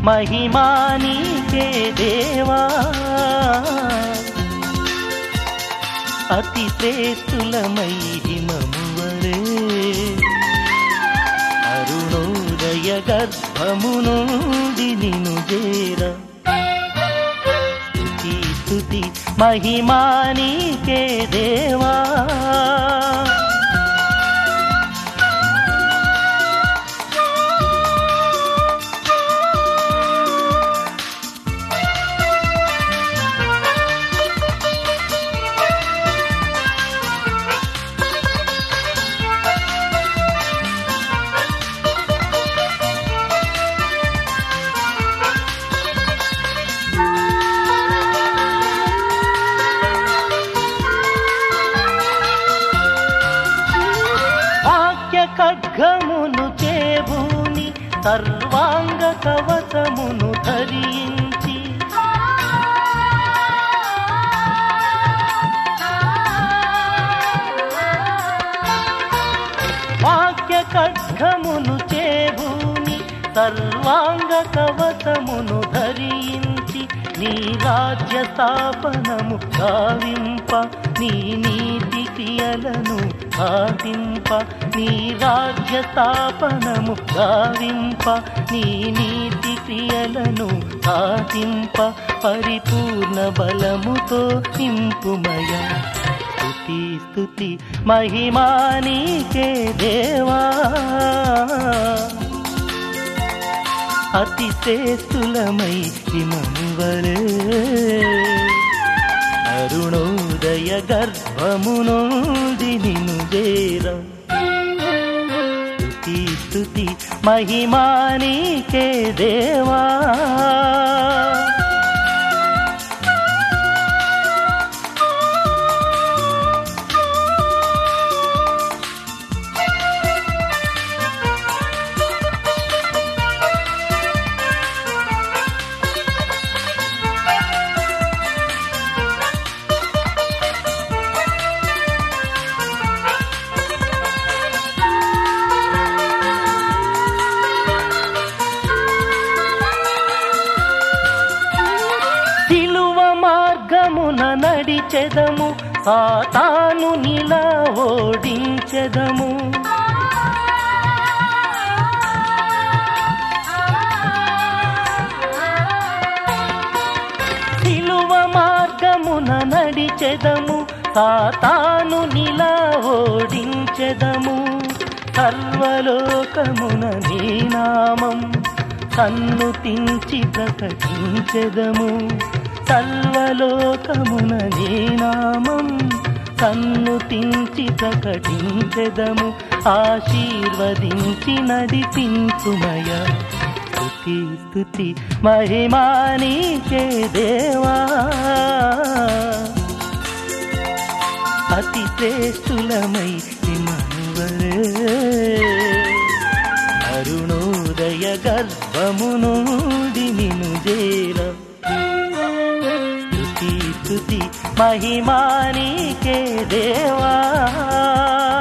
మహిమా నీకే దేవా అతి శ్రేష్ఠులమై హిమమువలే అరుణోదయ గర్భము నుండి నిను చేర స్తుతి స్తుతి మహిమా నీకే దేవా వాక్య ఖడ్గమును చేబూని సర్వాంగ కవచమును ధరించి వాక్య ఖడ్గమును చేబూని సర్వాంగ కవచమును ధరించి నీ రాజ్య స్థాపనము గావింప నీ నీతి క్రియలను సాధింప నీ రాజ్య స్థాపనము గావింప నీ నీతి క్రియలను సాధింప పరిపూర్ణ బలముతో నింపుమయ స్తుతి స్తుతి మహిమా నీకే దేవా అతి శ్రేష్ఠులమై హిమమువలే అరుణోదయ గర్భము నుండి నిను చేర స్తుతి స్తుతి మహిమా నీకే దేవా సిలువ మార్గమున నడిచెదము సాతాను నిలా ఓడించెదము సిలువ మార్గమున నడిచెదము సాతాను నిలా ఓడించెదము సర్వలోకమున నీ నామం సన్నుతించి ప్రకటించెదము సర్వలోకమున నీ నామం సన్నుతించి ప్రకటించెదము ఆశీర్వదించి నడిపించుమయ స్తుతి స్తుతి మహిమా నీకే దేవా అతి శ్రేష్ఠులమై హిమనువలే అరుణోదయ గర్భము నుండి నిను చేర స్తుతి స్తుతి మహిమా నీకే దేవా